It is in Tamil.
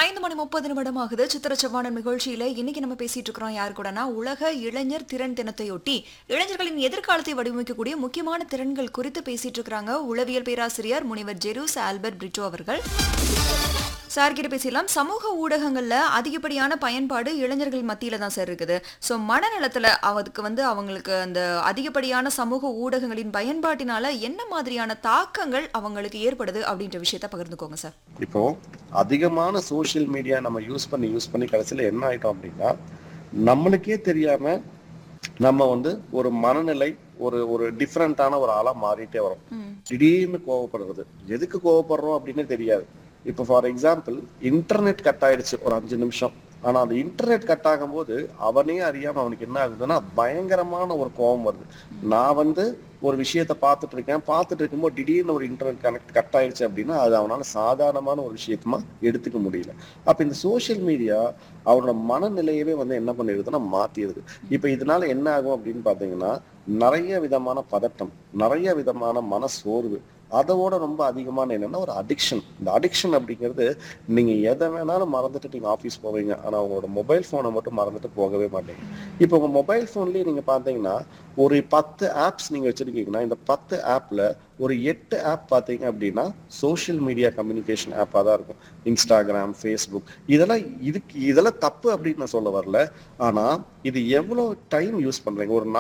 ஐந்து மணி முப்பது நிமிடம் ஆகுது சித்திர செவ்வாணன் நிகழ்ச்சியில இன்னைக்கு நம்ம பேசிட்டு இருக்கிறோம் யார் கூடனா உலக இளைஞர் திறன் தினத்தையொட்டி இளைஞர்களின் எதிர்காலத்தை வடிவமைக்கக்கூடிய முக்கியமான திறன்கள் குறித்து பேசிட்டு இருக்கிறாங்க உளவியல் பேராசிரியர் முனிவர் ஜெரூஸ் ஆல்பர்ட் பிரிட்டோ அவர்கள் சார் கிட்ட பேசிடலாம் சமூக ஊடகங்கள்ல அதிகப்படியான பயன்பாடு இளைஞர்கள் மத்தியில தான் சார் இருக்குது ஸோ மனநலத்துல அதுக்கு வந்து அவங்களுக்கு அந்த அதிகப்படியான சமூக ஊடகங்களின் பயன்பாட்டினால என்ன மாதிரியான தாக்கங்கள் அவங்களுக்கு ஏற்படுது அப்படின்ற விஷயத்த பகிர்ந்துக்கோங்க சார் இப்போ அதிகமான சோஷியல் மீடியா நம்ம யூஸ் பண்ணி யூஸ் பண்ணி கடைசியில என்ன ஆயிட்டோம் அப்படின்னா நம்மளுக்கே தெரியாம நம்ம வந்து ஒரு மனநிலை ஒரு ஒரு டிஃப்ரெண்டான ஒரு ஆளா மாறிட்டே வரோம் திடீர்னு கோவப்படுறது எதுக்கு கோவப்படுறோம் அப்படின்னு தெரியாது இப்போ ஃபார் எக்ஸாம்பிள் இன்டர்நெட் கட் ஆயிடுச்சு ஒரு அஞ்சு நிமிஷம் ஆனா அந்த இன்டர்நெட் கட் ஆகும்போது அவனே அறியாம அவனுக்கு என்ன ஆகுதுன்னா பயங்கரமான ஒரு கோபம் வருது நான் வந்து ஒரு விஷயத்த பார்த்துட்டு இருக்கேன் பார்த்துட்டு இருக்கும்போது திடீர்னு ஒரு இன்டர்நெட் கனெக்ட் கட் ஆயிடுச்சு அப்படின்னா அது அவனால சாதாரணமான ஒரு விஷயமா எடுத்துக்க முடியல அப்ப இந்த சோஷியல் மீடியா அவனோட மனநிலையவே வந்து என்ன பண்ணிடுதுன்னா மாத்திடுது இப்ப இதனால என்ன ஆகும் அப்படின்னு பாத்தீங்கன்னா நிறைய விதமான பதட்டம் நிறைய விதமான மன சோர்வு அதோட ரொம்ப அதிகமான என்னன்னா ஒரு அடிக்ஷன் இந்த அடிக்ஷன் அப்படிங்கிறது நீங்க எதை வேணாலும் மறந்துட்டு நீங்க ஆஃபீஸ் போவீங்க ஆனா உங்களோட மொபைல் போனை மட்டும் மறந்துட்டு போகவே மாட்டீங்க இப்போ உங்க மொபைல் போன்லயே நீங்க பாத்தீங்கன்னா ஒரு பத்து ஆப்ஸ் நீங்க வச்சிருக்கீங்கன்னா இந்த பத்து ஆப்ல ஒரு எட்டு ஆப் பார்த்தீங்க அப்படின்னா சோஷியல் மீடியா கம்யூனிகேஷன் ஆப்பாக தான் இருக்கும் இன்ஸ்டாகிராம் ஃபேஸ்புக் இதெல்லாம் இதுக்கு இதெல்லாம் தப்பு அப்படின்னு நான் சொல்ல வரல ஆனா இது எவ்வளவு டைம் யூஸ் பண்றீங்க ஒரு